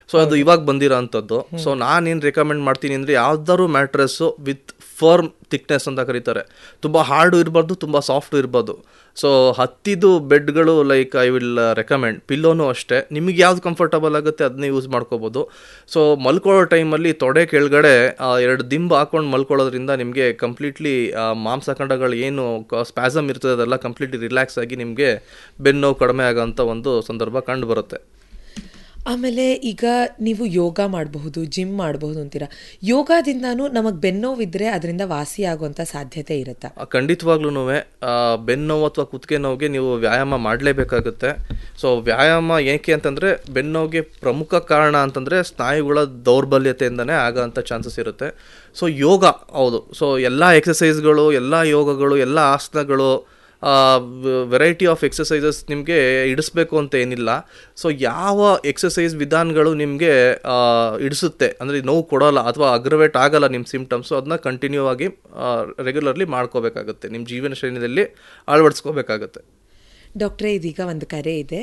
So ಅದು ಇವಾಗ ಬಂದಿರೋ ಅಂಥದ್ದು ಸೊ ನಾನೇನು ರೆಕಮೆಂಡ್ ಮಾಡ್ತೀನಿ ಅಂದರೆ ಯಾವ್ದಾದ್ರು ಮ್ಯಾಟ್ರೆಸ್ಸು ವಿತ್ ಫರ್ಮ್ ಥಿಕ್ನೆಸ್ ಅಂತ ಕರೀತಾರೆ ತುಂಬ ಹಾರ್ಡು ಇರಬಾರ್ದು ತುಂಬ ಸಾಫ್ಟು ಇರ್ಬಾರ್ದು ಸೊ ಹತ್ತಿದು ಬೆಡ್ಗಳು ಲೈಕ್ ಐ ವಿಲ್ ರೆಕಮೆಂಡ್ ಪಿಲ್ಲೋನು ಅಷ್ಟೇ ನಿಮಗೆ ಯಾವ್ದು ಕಂಫರ್ಟಬಲ್ ಆಗುತ್ತೆ ಅದನ್ನೇ ಯೂಸ್ ಮಾಡ್ಕೋಬೋದು ಸೊ ಮಲ್ಕೊಳ್ಳೋ ಟೈಮಲ್ಲಿ ತೊಡೆ ಕೆಳಗಡೆ ಆ, ಎರಡು ದಿಂಬು ಹಾಕೊಂಡು ಮಲ್ಕೊಳ್ಳೋದ್ರಿಂದ ನಿಮಗೆ ಕಂಪ್ಲೀಟ್ಲಿ ಮಾಂಸಖಂಡಗಳು ಏನು ಸ್ಪ್ಯಾಸಮ್ ಇರ್ತದೆ ಅದೆಲ್ಲ ಕಂಪ್ಲೀಟ್ಲಿ ರಿಲ್ಯಾಕ್ಸ್ ಆಗಿ ನಿಮಗೆ ಬೆನ್ನು ಕಡಿಮೆ ಆಗೋಂಥ ಒಂದು ಸಂದರ್ಭ ಕಂಡು ಬರುತ್ತೆ ಆಮೇಲೆ ಈಗ ನೀವು ಯೋಗ ಮಾಡಬಹುದು ಜಿಮ್ ಮಾಡಬಹುದು ಅಂತೀರಾ ಯೋಗದಿಂದಾನು ನಮಗೆ ಬೆನ್ನೋವಿದ್ರೆ ಅದರಿಂದ ವಾಸಿ ಆಗುವಂಥ ಸಾಧ್ಯತೆ ಇರುತ್ತಾ ಖಂಡಿತವಾಗ್ಲೂ ಬೆನ್ನು ನೋವು ಅಥವಾ ಕುತ್ತಿಗೆ ನೋವಿಗೆ ನೀವು ವ್ಯಾಯಾಮ ಮಾಡಲೇಬೇಕಾಗುತ್ತೆ ಸೊ ವ್ಯಾಯಾಮ ಏಕೆ ಅಂತಂದರೆ ಬೆನ್ನೋವಿಗೆ ಪ್ರಮುಖ ಕಾರಣ ಅಂತಂದರೆ ಸ್ನಾಯುಗಳ ದೌರ್ಬಲ್ಯತೆಯಿಂದನೇ ಆಗೋಂಥ ಚಾನ್ಸಸ್ ಇರುತ್ತೆ ಸೊ ಯೋಗ ಹೌದು ಸೊ ಎಲ್ಲ ಎಕ್ಸಸೈಸ್ಗಳು ಎಲ್ಲ ಯೋಗಗಳು ಎಲ್ಲ ಆಸನಗಳು ವೆರೈಟಿ ಆಫ್ ಎಕ್ಸಸೈಸಸ್ ನಿಮಗೆ ಇಡಿಸ್ಬೇಕು ಅಂತ ಏನಿಲ್ಲ ಸೊ ಯಾವ ಎಕ್ಸಸೈಸ್ ವಿಧಾನಗಳು ನಿಮಗೆ ಇಡಿಸುತ್ತೆ ಅಂದರೆ ನೋವು ಕೊಡೋಲ್ಲ ಅಥವಾ ಅಗ್ರವೇಟ್ ಆಗಲ್ಲ ನಿಮ್ಮ ಸಿಮ್ಟಮ್ಸು ಅದನ್ನ ಕಂಟಿನ್ಯೂ ಆಗಿ ರೆಗ್ಯುಲರ್ಲಿ ಮಾಡ್ಕೋಬೇಕಾಗುತ್ತೆ ನಿಮ್ಮ ಜೀವನ ಶೈಲಿಯಲ್ಲಿ ಅಳವಡಿಸ್ಕೋಬೇಕಾಗುತ್ತೆ ಡಾಕ್ಟ್ರೇ ಇದೀಗ ಒಂದು ಕರೆ ಇದೆ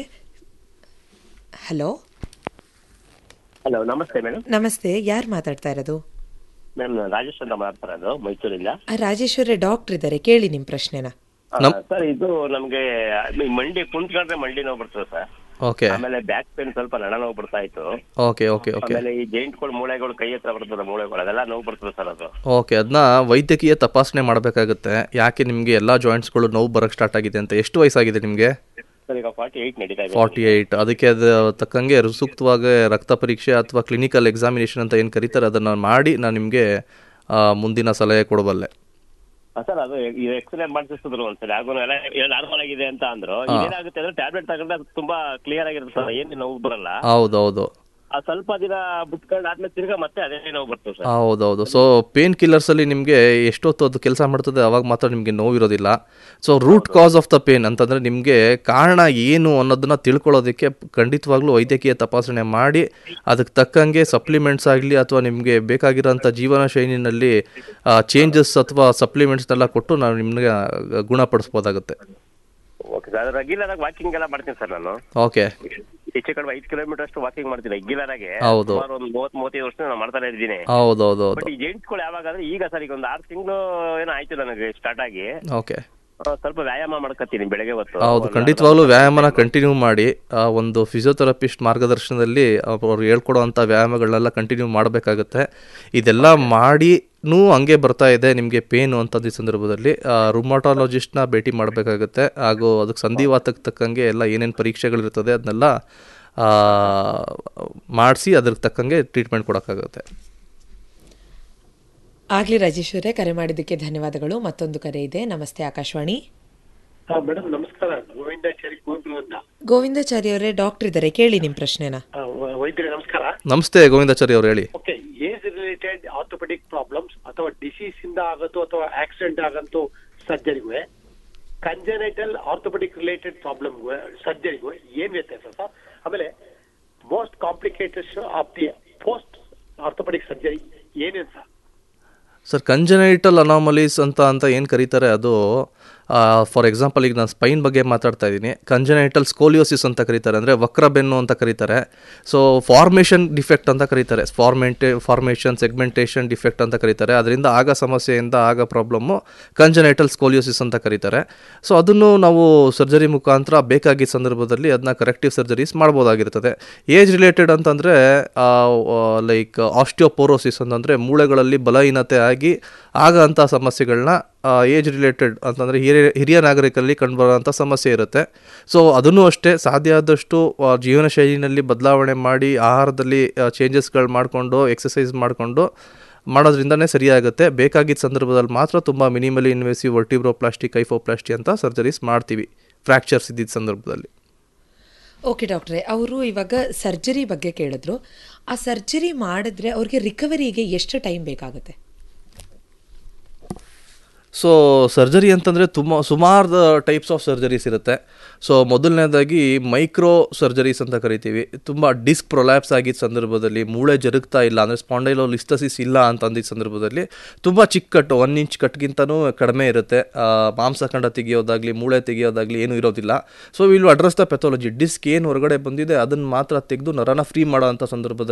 ಹಲೋ ಹಲೋ ನಮಸ್ತೆ ಮೇಡಮ್ ನಮಸ್ತೆ ಯಾರು ಮಾತಾಡ್ತಾ ಇರೋದು ಮೇಡಮ್ ನಾನು ರಾಜೇಶ್ ಅಂತ ಮಾತಾಡ್ತಿರೋದು ಮೈಸೂರಿಂದ ಆ, ರಾಜೇಶ್ವರಿ ಡಾಕ್ಟರ್ ಇದ್ದಾರೆ ಕೇಳಿ ನಿಮ್ಮ ಪ್ರಶ್ನೆನ ಸರ್ ಇದು ನಮ್ಗೆ ಈ ಮಂಡಿ ಕುಂತ್ಕೊಂಡ್ರೆ ಮಂಡಿ ನೋವು ಬರ್ತದೆ ಸರ್ ಓಕೆ ಆಮೇಲೆ ಬ್ಯಾಕ್ ಪೇನ್ ಸ್ವಲ್ಪ ನಡ ನೋವು ಬರ್ತಾ ಇತ್ತು ಓಕೆ ಓಕೆ ಓಕೆ ಆಮೇಲೆ ಈ ಜೈಂಟ್ಗಳು ಮೂಳೆಗಳು ಕೈ ಹತ್ರ ಬರ್ತದೆ ಮೂಳೆಗಳು ಅದೆಲ್ಲ ನೋವು ಬರ್ತದೆ ಸರ್ ಅದು ಓಕೆ ಅದನ್ನ ವೈದ್ಯಕೀಯ ತಪಾಸಣೆ ಮಾಡಬೇಕಾಗುತ್ತೆ ಯಾಕೆ ನಿಮಗೆ ಎಲ್ಲ ಜಾಯಿಂಟ್ಸ್ಗಳು ನೋವು ಬರೋಕ್ಕೆ ಸ್ಟಾರ್ಟ್ ಆಗಿದೆ ಅಂತ ಎಷ್ಟು ವಯಸ್ಸಾಗಿದೆ ನಿಮಗೆ ಸರ್ ಈಗ ಫಾರ್ಟಿ ಏಯ್ಟ್ ನಡೀತಾ ಇದೆ ಫಾರ್ಟಿ ಏಯ್ಟ್ ಅದಕ್ಕೆ ಅದು ತಕ್ಕಂಗೆ ರು- ಸೂಕ್ತವಾಗಿ ರಕ್ತ ಪರೀಕ್ಷೆ ಅಥವಾ ಕ್ಲಿನಿಕಲ್ ಎಕ್ಸಾಮಿನೇಷನ್ ಅಂತ ಏನು ಕರೀತಾರೆ ಅದನ್ನು ಮಾಡಿ ನಾನು ನಿಮಗೆ ಮುಂದಿನ ಸಲಹೆ ಕೊಡಬಲ್ಲೆ ಸರ್ ಅದು ಇದು ಎಕ್ಸ್ರೇ ಮಾಡಿಸಿದ್ರು ಒಂದ್ಸರಿ ಆಗೋ ಎಲ್ಲ ನಾರ್ಮಲ್ ಆಗಿದೆ ಅಂತ ಅಂದ್ರು ಇದೇನಾಗುತ್ತೆ ಅಂದ್ರೆ ಟ್ಯಾಬ್ಲೆಟ್ ತಗೊಂಡ್ರೆ ಅದು ತುಂಬಾ ಕ್ಲಿಯರ್ ಆಗಿರುತ್ತೆ ಸರ್ ಏನು ನೋವು ಬರಲ್ಲ ಹೌದು ಹೌದು ಆ ಸ್ವಲ್ಪ ದಿನ ಬಿಟ್ಕೊಂಡು ಆದ್ಮೇಲೆ ತಿರ್ಗಾ ಮತ್ತೆ ಅದೇ ನೋವು ಬರ್ತದೆ ಸರ್ ಹೌದೌದು ಸೊ ಪೇನ್ ಕಿಲ್ಲರ್ಸಲ್ಲಿ ನಿಮಗೆ ಎಷ್ಟೊತ್ತು ಅದು ಕೆಲಸ ಮಾಡ್ತದೆ ಅವಾಗ ಮಾತ್ರ ನಿಮಗೆ ನೋವಿರೋದಿಲ್ಲ so root cause of the pain ಅಂತಂದರೆ ನಿಮಗೆ ಕಾರಣ ಏನು ಅನ್ನೋದನ್ನ ತಿಳ್ಕೊಳ್ಳೋದಕ್ಕೆ ಖಂಡಿತವಾಗ್ಲೂ ವೈದ್ಯಕೀಯ ತಪಾಸಣೆ ಮಾಡಿ ಅದಕ್ಕೆ ತಕ್ಕಂಗೆ ಸಪ್ಲಿಮೆಂಟ್ಸ್ ಆಗಲಿ ಅಥವಾ ನಿಮಗೆ ಬೇಕಾಗಿರೋಂಥ ಜೀವನ ಶೈಲಿನಲ್ಲಿ ಚೇಂಜಸ್ ಅಥವಾ ಸಪ್ಲಿಮೆಂಟ್ಸ್ನೆಲ್ಲ ಕೊಟ್ಟು ನಾವು ನಿಮಗೆ ಗುಣಪಡಿಸ್ಬೋದಾಗುತ್ತೆ ಓಕೆ ಸರ್ ರೆಗ್ಯುಲರ್ ಆಗಿ ವಾಕಿಂಗ್ ಎಲ್ಲ ಮಾಡ್ತೀನಿ ಸರ್ ನಾನು ಓಕೆ ಹೆಚ್ಚು ಕಡಿಮೆ ಐದು ಕಿಲೋಮೀಟರ್ ಅಷ್ಟು ವಾಕಿಂಗ್ ಮಾಡ್ತೀನಿ ರೆಗ್ಯುಲರ್ ಆಗಿ ಹೌದು. ಸುಮಾರು ಒಂದು ಮೂವತ್ ಮೂವತ್ತೈದು ವರ್ಷ ನಾನು ಮಾಡ್ತಾನೆ ಇದ್ದೀನಿ ಹೌದೌದು ಬಟ್ ಈ ಜೆಂಟ್ಸ್ಗಳು ಯಾವಾಗ ಅಂದ್ರೆ ಈಗ ಸರ್ ಈಗ ಒಂದು ಆರು ತಿಂಗಳು ಏನೋ ಆಯ್ತು ನನಗೆ ಸ್ಟಾರ್ಟ್ ಆಗಿ ಓಕೆ ಆ, ಸ್ವಲ್ಪ ವ್ಯಾಯಾಮ ಮಾಡ್ಕೊತೀನಿ ಬೆಳಗ್ಗೆ ಹೊತ್ತು ಹೌದು ಖಂಡಿತವಾಗ್ಲೂ ವ್ಯಾಯಾಮನ ಕಂಟಿನ್ಯೂ ಮಾಡಿ ಆ, ಒಂದು ಫಿಸಿಯೋಥೆರಪಿಸ್ಟ್ ಮಾರ್ಗದರ್ಶನದಲ್ಲಿ ಅವ್ರು ಹೇಳ್ಕೊಡೋವಂಥ ವ್ಯಾಯಾಮಗಳನ್ನೆಲ್ಲ ಕಂಟಿನ್ಯೂ ಮಾಡಬೇಕಾಗುತ್ತೆ ಇದೆಲ್ಲ ಮಾಡಿನೂ ಹಂಗೆ ಬರ್ತಾ ಇದೆ ನಿಮಗೆ ಪೇನು ಅಂತಂದು ಈ ಸಂದರ್ಭದಲ್ಲಿ ರುಮಾಟಾಲಜಿಸ್ಟ್ನ ಭೇಟಿ ಮಾಡಬೇಕಾಗುತ್ತೆ ಹಾಗೂ ಅದಕ್ಕೆ ಸಂಧಿವಾತಕ್ಕೆ ತಕ್ಕಂಗೆ ಎಲ್ಲ ಏನೇನು ಪರೀಕ್ಷೆಗಳಿರ್ತದೆ ಅದನ್ನೆಲ್ಲ ಮಾಡಿಸಿ ಅದ್ರ ತಕ್ಕಂಗೆ ಟ್ರೀಟ್ಮೆಂಟ್ ಕೊಡೋಕ್ಕಾಗುತ್ತೆ ಆಗ್ಲಿ ರಾಜೇಶ್ವರೇ ಕರೆ ಮಾಡಿದ್ದಕ್ಕೆ ಧನ್ಯವಾದಗಳು ಮತ್ತೊಂದು ಕರೆ ಇದೆ ನಮಸ್ತೆ ಆಕಾಶವಾಣಿ ಮೇಡಮ್ ನಮಸ್ಕಾರ ಗೋವಿಂದಾಚಾರಿ ಗೋಂದ್ರು ಅಂತ ಗೋವಿಂದಾಚಾರಿ ಅವರೇ ಡಾಕ್ಟರ್ ಇದ್ದಾರೆ ಕೇಳಿ ನಿಮ್ಮ ಪ್ರಶ್ನೆನ ಆ, ವ- ವೈದ್ಯರೇ ನಮಸ್ಕಾರ ನಮಸ್ತೆ ಗೋವಿಂದಾಚಾರಿ ಅವ್ರು ಹೇಳಿ okay age related orthopedic problems ಅಥವಾ ಡಿಸೀಸ್ ಇಂದ ಆಗತ್ತೋ ಅಥವಾ ಆಕ್ಸಿಡೆಂಟ್ ಆಗಂತೋ ಸರ್ಜರಿಗೂ ಕಂಜನೈಟಲ್ ಆರ್ಥೋಪೆಡಿಕ್ ರಿಲೇಟೆಡ್ ಪ್ರಾಬ್ಲಮ್ ಸರ್ಜರಿಗೂ ಏನ್ ವ್ಯತ್ಯಾಸ ಸರ್ ಆಮೇಲೆ most complicated of the post orthopedic surgery ಏನೇನ್ ಸರ್ ಸರ್ ಕಂಜನೈಟಲ್ ಅನಾಮಲೀಸ್ ಅಂತ ಅಂತ ಏನು ಕರೀತಾರೆ ಅದು ಫಾರ್ ಎಕ್ಸಾಂಪಲ್ ಈಗ ನಾನು ಸ್ಪೈನ್ ಬಗ್ಗೆ ಮಾತಾಡ್ತಾ ಇದ್ದೀನಿ ಕಂಜನೈಟಲ್ ಸ್ಕೋಲಿಯೋಸಿಸ್ ಅಂತ ಕರೀತಾರೆ ಅಂದರೆ ವಕ್ರ ಬೆನ್ನು ಅಂತ ಕರೀತಾರೆ ಸೊ ಫಾರ್ಮೇಷನ್ ಡಿಫೆಕ್ಟ್ ಅಂತ ಕರೀತಾರೆ ಫಾರ್ಮೆಂಟೆ ಫಾರ್ಮೇಷನ್ ಸೆಗ್ಮೆಂಟೇಷನ್ ಡಿಫೆಕ್ಟ್ ಅಂತ ಕರೀತಾರೆ ಅದರಿಂದ ಆಗ ಸಮಸ್ಯೆಯಿಂದ ಆಗ ಪ್ರಾಬ್ಲಮ್ಮು ಕಂಜನೈಟಲ್ ಸ್ಕೋಲಿಯೋಸಿಸ್ ಅಂತ ಕರೀತಾರೆ ಸೊ ಅದನ್ನು ನಾವು ಸರ್ಜರಿ ಮುಖಾಂತರ ಬೇಕಾಗಿದ್ದ ಸಂದರ್ಭದಲ್ಲಿ ಅದನ್ನ ಕರೆಕ್ಟಿವ್ ಸರ್ಜರೀಸ್ ಮಾಡ್ಬೋದಾಗಿರ್ತದೆ ಏಜ್ ರಿಲೇಟೆಡ್ ಅಂತಂದರೆ ಲೈಕ್ ಆಸ್ಟಿಯೋಪೋರೋಸಿಸ್ ಅಂತಂದರೆ ಮೂಳೆಗಳಲ್ಲಿ ಬಲಹೀನತೆ ಆಗಿ ಆಗ ಅಂಥ ಸಮಸ್ಯೆಗಳನ್ನ ಏಜ್ ರಿಲೇಟೆಡ್ ಅಂತಂದರೆ ಹಿರಿಯ ಹಿರಿಯ ನಾಗರಿಕರಲ್ಲಿ ಕಂಡುಬರುವಂಥ ಸಮಸ್ಯೆ ಇರುತ್ತೆ ಸೊ ಅದನ್ನು ಅಷ್ಟೇ ಸಾಧ್ಯ ಆದಷ್ಟು ಆ, ಜೀವನ ಶೈಲಿನಲ್ಲಿ ಬದಲಾವಣೆ ಮಾಡಿ ಆಹಾರದಲ್ಲಿ ಚೇಂಜಸ್ಗಳು ಮಾಡಿಕೊಂಡು ಎಕ್ಸಸೈಸ್ ಮಾಡಿಕೊಂಡು ಮಾಡೋದ್ರಿಂದನೇ ಸರಿಯಾಗುತ್ತೆ ಬೇಕಾಗಿದ್ದ ಸಂದರ್ಭದಲ್ಲಿ ಮಾತ್ರ ತುಂಬ ಮಿನಿಮಲಿ ಇನ್ವೆಸಿವ್ ವರ್ಟಿಬ್ರೋಪ್ಲಾಸ್ಟಿ ಕೈಫೋಪ್ಲಾಸ್ಟಿ ಅಂತ ಸರ್ಜರೀಸ್ ಮಾಡ್ತೀವಿ ಫ್ರ್ಯಾಕ್ಚರ್ಸ್ ಇದ್ದಿದ್ದ ಸಂದರ್ಭದಲ್ಲಿ ಓಕೆ ಡಾಕ್ಟ್ರೆ ಅವರು ಇವಾಗ ಸರ್ಜರಿ ಬಗ್ಗೆ ಕೇಳಿದ್ರು ಆ ಸರ್ಜರಿ ಮಾಡಿದ್ರೆ ಅವ್ರಿಗೆ ರಿಕವರಿಗೆ ಎಷ್ಟು ಟೈಮ್ ಬೇಕಾಗುತ್ತೆ ಸೊ ಸರ್ಜರಿ ಅಂತಂದರೆ ತುಂಬ ಸುಮಾರು ಟೈಪ್ಸ್ ಆಫ್ ಸರ್ಜರೀಸ್ ಇರುತ್ತೆ ಸೊ ಮೊದಲನೇದಾಗಿ ಮೈಕ್ರೋ ಸರ್ಜರೀಸ್ ಅಂತ ಕರಿತೀವಿ ತುಂಬ ಡಿಸ್ಕ್ ಪ್ರೊಲ್ಯಾಪ್ಸ್ ಆಗಿದ್ದ ಸಂದರ್ಭದಲ್ಲಿ ಮೂಳೆ ಜರುಗ್ತಾ ಇಲ್ಲ ಅಂದರೆ ಸ್ಪಾಂಡೈಲೋ ಲಿಸ್ಟಸಿಸ್ ಇಲ್ಲ ಅಂತ ಅಂದಿದ್ದ ಸಂದರ್ಭದಲ್ಲಿ ತುಂಬ ಚಿಕ್ಕ ಕಟ್ಟು ಒನ್ ಇಂಚ್ ಕಟ್ಗಿಂತನೂ ಕಡಿಮೆ ಇರುತ್ತೆ ಆ, ಮಾಂಸಖಂಡ ತೆಗೆಯೋದಾಗಲಿ ಮೂಳೆ ತೆಗೆಯೋದಾಗಲಿ ಏನೂ ಇರೋದಿಲ್ಲ so will address the pathology disc ಏನು ಹೊರಗಡೆ ಬಂದಿದೆ ಅದನ್ನು ಮಾತ್ರ ತೆಗೆದು ನರನ ಫ್ರೀ ಮಾಡೋ ಅಂಥ ಸಂದರ್ಭದಲ್ಲಿ